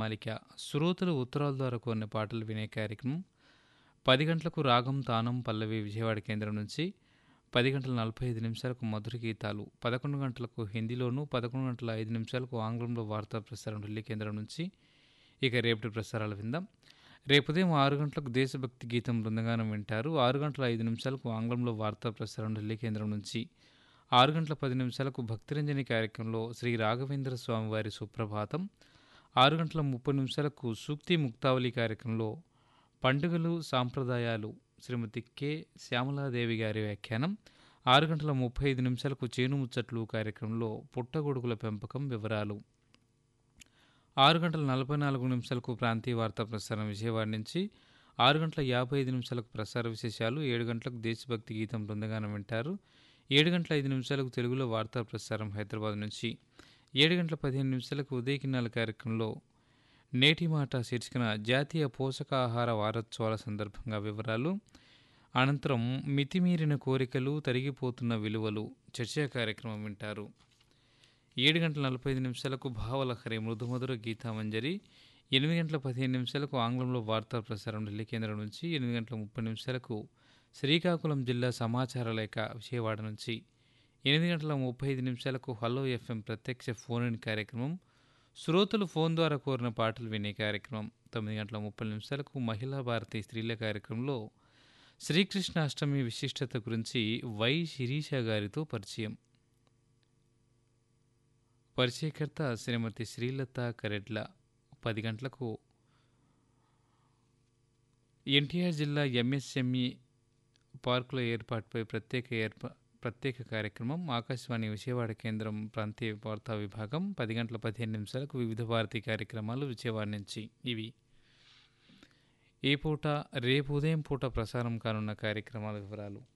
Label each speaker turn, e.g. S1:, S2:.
S1: గీతమాలిక శ్రోతలు ఉత్తరాల ద్వారా కోరిన పాటలు వినే కార్యక్రమం పది గంటలకు రాగం తానం పల్లవి విజయవాడ కేంద్రం నుంచి పది గంటల నలభై ఐదు నిమిషాలకు మధుర గీతాలు పదకొండు గంటలకు హిందీలోను పదకొండు గంటల ఐదు నిమిషాలకు ఆంగ్లంలో వార్తా ప్రసారం ఢిల్లీ కేంద్రం నుంచి ఇక రేపటి ప్రసారాలు విందాం రేపు ఉదయం ఆరు గంటలకు దేశభక్తి గీతం బృందగానం వింటారు ఆరు గంటల ఐదు నిమిషాలకు ఆంగ్లంలో వార్తా ప్రసారం ఢిల్లీ కేంద్రం నుంచి ఆరు గంటల పది నిమిషాలకు భక్తిరంజని కార్యక్రమంలో శ్రీ రాఘవేంద్ర స్వామి వారి సుప్రభాతం ఆరు గంటల ముప్పై నిమిషాలకు సూక్తి ముక్తావళి కార్యక్రమంలో పండుగలు సాంప్రదాయాలు శ్రీమతి కె శ్యామలాదేవి గారి వ్యాఖ్యానం ఆరు గంటల ముప్పై ఐదు నిమిషాలకు చేను ముచ్చట్లు కార్యక్రమంలో పుట్టగొడుగుల పెంపకం వివరాలు ఆరు గంటల నలభై నాలుగు నిమిషాలకు ప్రాంతీయ వార్తా ప్రసారం విజయవాడ నుంచి ఆరు గంటల యాభై ఐదు నిమిషాలకు ప్రసార విశేషాలు ఏడు గంటలకు దేశభక్తి గీతం బృందగానం వింటారు ఏడు గంటల ఐదు నిమిషాలకు తెలుగులో వార్తా ప్రసారం హైదరాబాద్ నుంచి ఏడు గంటల పదిహేను నిమిషాలకు ఉదయకిన్నాల కార్యక్రమంలో నేటి మాట శీర్షికన జాతీయ పోషకాహార వారోత్సవాల సందర్భంగా వివరాలు అనంతరం మితిమీరిన కోరికలు తరిగిపోతున్న విలువలు చర్చా కార్యక్రమం వింటారు ఏడు గంటల నలభై ఐదు నిమిషాలకు భావలహరి మృదుమధుర గీతామంజరి ఎనిమిది గంటల పదిహేను నిమిషాలకు ఆంగ్లంలో వార్తా ప్రసారం ఢిల్లీ కేంద్రం నుంచి ఎనిమిది గంటల ముప్పై నిమిషాలకు శ్రీకాకుళం జిల్లా సమాచార లేఖ విజయవాడ నుంచి ఎనిమిది గంటల ముప్పై ఐదు నిమిషాలకు హలో ఎఫ్ఎం ప్రత్యక్ష ఫోన్ ఇన్ కార్యక్రమం శ్రోతలు ఫోన్ ద్వారా కోరిన పాటలు వినే కార్యక్రమం తొమ్మిది గంటల ముప్పై నిమిషాలకు మహిళా భారతి స్త్రీల కార్యక్రమంలో శ్రీకృష్ణాష్టమి విశిష్టత గురించి వై శిరీష గారితో పరిచయం పరిచయకర్త శ్రీమతి శ్రీలత కరెడ్ల పది గంటలకు ఎన్టీఆర్ జిల్లా ఎంఎస్ఎంఈ పార్కుల ఏర్పాటుపై ప్రత్యేక ఏర్పా ప్రత్యేక కార్యక్రమం ఆకాశవాణి విజయవాడ కేంద్రం ప్రాంతీయ వార్తా విభాగం పది గంటల పదిహేను నిమిషాలకు వివిధ భారతీ కార్యక్రమాలు విజయవాడ నుంచి ఇవి ఈ పూట రేపు ఉదయం పూట ప్రసారం కానున్న కార్యక్రమాల వివరాలు